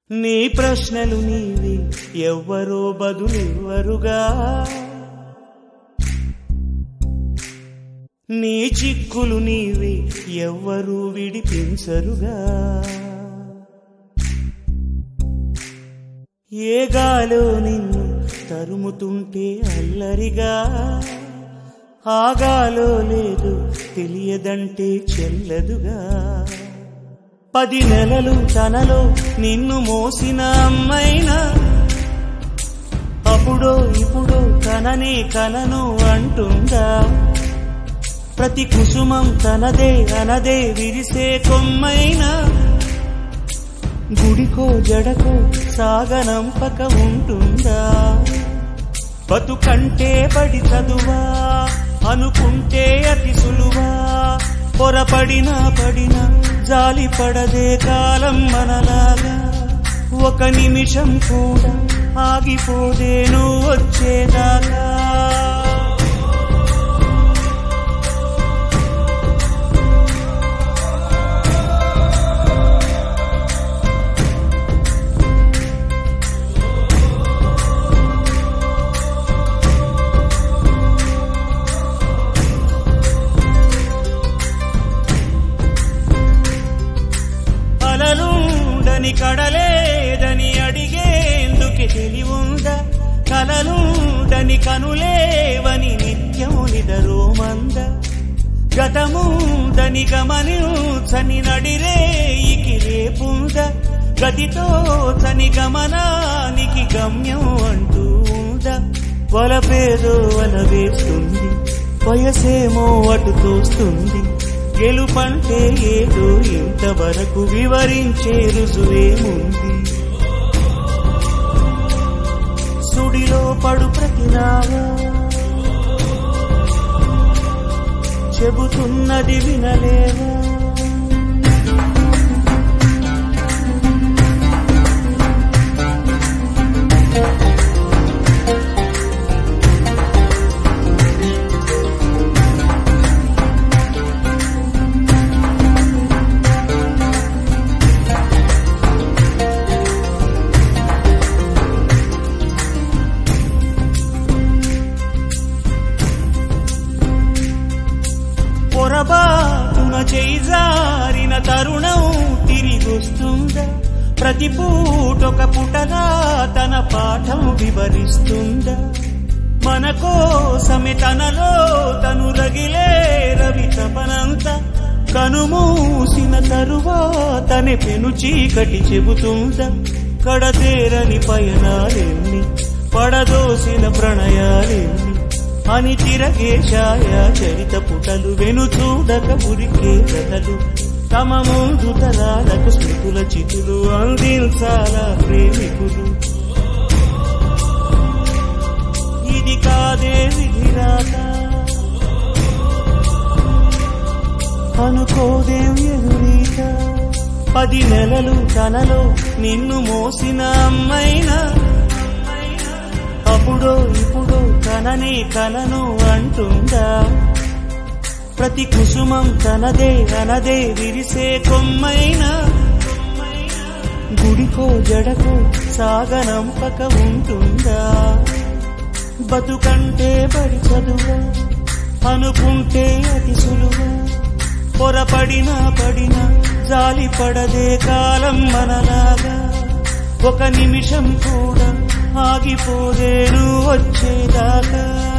నీ ప్రశ్నలు నీవి ఎవ్వరో బదులెవ్వరుగా నీ చిక్కులు నీవి ఎవ్వరూ విడిపించరుగా ఏ గాలో నిన్ను తరుముతుంటే అల్లరిగా ఆగాలో లేదు తెలియదంటే చెల్లదుగా పది నెలలు తనలో నిన్ను మోసిన అమ్మైనా అప్పుడో ఇప్పుడో కననే కనను అంటుందా ప్రతి కుసుమం తనదే అనదే విరిసే కొమ్మైనా గుడికో జడకో సాగనంపక ఉంటుందా బతుకంటే పడి చదువా అనుకుంటే అతి సులువా పొరపడినా పడినా జాలి పడదే కాలం మనలాగా ఒక నిమిషం కూడా ఆగిపోదే నువ్వు వచ్చేదాకా అలలుండని కడలేదని అడిగేందుకే తెలివుందా కలలుండని కనులేవని నిత్యం నిదరోమంద గతముందని గమనించని నడిరేయికి రేపుంద గతితో చని గమనానికి గమ్యం అంటూ ఉందా వలపేదో వల వేస్తుంది వయసేమో అటు తోస్తుంది గెలుపంటే ఏదో ఇంతవరకు వివరించే రుజువేముంది సుడిలో పడు ప్రతినావా చెబుతున్నది వినలేవా పొరబాటున చేజారిన తరుణం తిరిగొస్తుందా ప్రతి పూటొక పుటగా తన పాఠం వివరిస్తుందా మన కోసమే తనలో తను రగిలే రవి తపనంత కనుమూసిన తరువాతనే పెను చీకటి చెబుతుందా కడతేరని పయనాలెన్ని పడదోసిన ప్రణయాలెన్ని అని తిరగే ఛాయా చరిత పుటలు వెను చూడక ఉరికే కథలు తమ ముందు తరాలకు స్మృతుల చితులు అందించాలా ప్రేమికులు ఇది కాదే విధిరాత అనుకోదేం ఎదురీత పది నెలలు తనలో నిన్ను మోసిన అమ్మైనా అప్పుడో ఇప్పుడో కననే కనను అంటుందా ప్రతి కుసుమం తనదే అనదే విరిసే కొమ్మైనా గుడికో జడకో సాగనంపక ఉంటుందా బతుకంటే బడి చదువా అనుకుంటే అతి సులువా పొరపడినా పడినా జాలి పడదే కాలం మనలాగా ఒక నిమిషం కూడా ఆగిపోదే నువ్వు వచ్చేదాకా